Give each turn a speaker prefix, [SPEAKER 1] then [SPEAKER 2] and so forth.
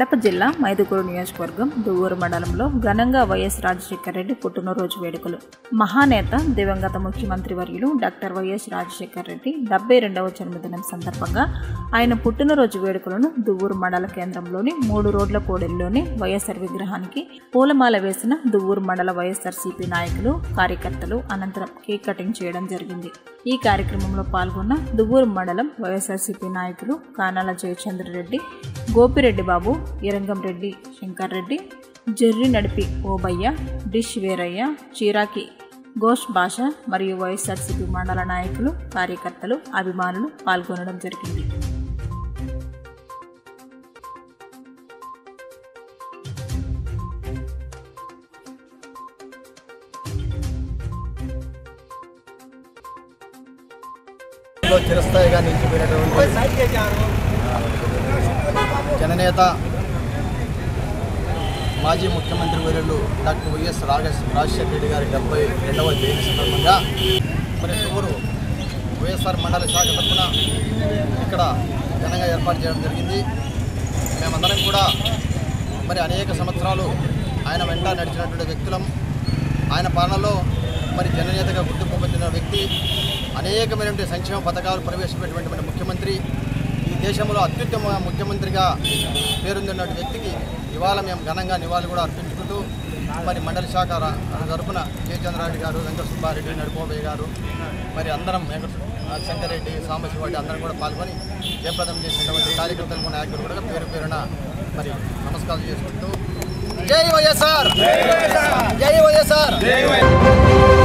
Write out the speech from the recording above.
[SPEAKER 1] కడప జిల్లా మైదుకూరు నియోజకవర్గం దువ్వూరు మండలంలో ఘనంగా వైఎస్ రాజశేఖర రెడ్డి పుట్టినరోజు వేడుకలు మహానేత దివంగత ముఖ్యమంత్రి వర్యులు డాక్టర్ వైఎస్ రాజశేఖర రెడ్డి డెబ్బై రెండవ జన్మదినం సందర్భంగా ఆయన పుట్టినరోజు వేడుకలను దువ్వూరు మండల కేంద్రంలోని మూడు రోడ్ల కోడెల్లోని వైఎస్ఆర్ విగ్రహానికి పూలమాల వేసిన దువ్వూరు మండల వైఎస్ఆర్సీపీ నాయకులు కార్యకర్తలు అనంతరం కేక్ కటింగ్ చేయడం జరిగింది ఈ కార్యక్రమంలో పాల్గొన్న దువ్వూరు మండలం వైఎస్ఆర్సీపీ నాయకులు కానాల జయచంద్రరెడ్డి గోపిరెడ్డి బాబు ఇరంగం రెడ్డి శంకర్ రెడ్డి జెర్రి నడిపి ఓబయ్య డిష్ వీరయ్య చీరాకి ఘోష్ భాష మరియు వైఎస్ఆర్సీపీ మండల నాయకులు కార్యకర్తలు అభిమానులు పాల్గొనడం జరిగింది
[SPEAKER 2] లో చిరస్థాయిగా నిలిచిపోయినటువంటి జననేత మాజీ ముఖ్యమంత్రి వర్యులు డాక్టర్ వైఎస్ రాజ రాజశేఖర రెడ్డి గారి డెబ్బై రెండవ జయంతి సందర్భంగా మరి ఊరు వైఎస్ఆర్ మండల శాఖ తరఫున ఇక్కడ ఘనంగా ఏర్పాటు చేయడం జరిగింది మేమందరం కూడా మరి అనేక సంవత్సరాలు ఆయన వెంట నడిచినటువంటి వ్యక్తులం ఆయన పాలనలో మరి జననేతగా గుర్తింపు పొందిన వ్యక్తి అనేకమైనటువంటి సంక్షేమ పథకాలు ప్రవేశపెట్టినటువంటి మన ముఖ్యమంత్రి ఈ దేశంలో అత్యుత్తమ ముఖ్యమంత్రిగా పేరొందిన వ్యక్తికి ఇవాళ మేము ఘనంగా నివాళులు కూడా అర్పించుకుంటూ మరి మండలి శాఖ రా- తరపున జయచంద్రారెడ్డి గారు వెంకట సుబ్బారెడ్డి నడుపోబయ్య గారు మరి అందరం వెంకట శంకరెడ్డి సాంబశివాడి అందరం కూడా పాల్గొని జయప్రదం చేసినటువంటి కార్యకర్తలకు నాయకులు కూడా పేరు పేరున మరి నమస్కారాలు చేసుకుంటూ జై వైఎస్ఆర్ జై వైఎస్ఆర్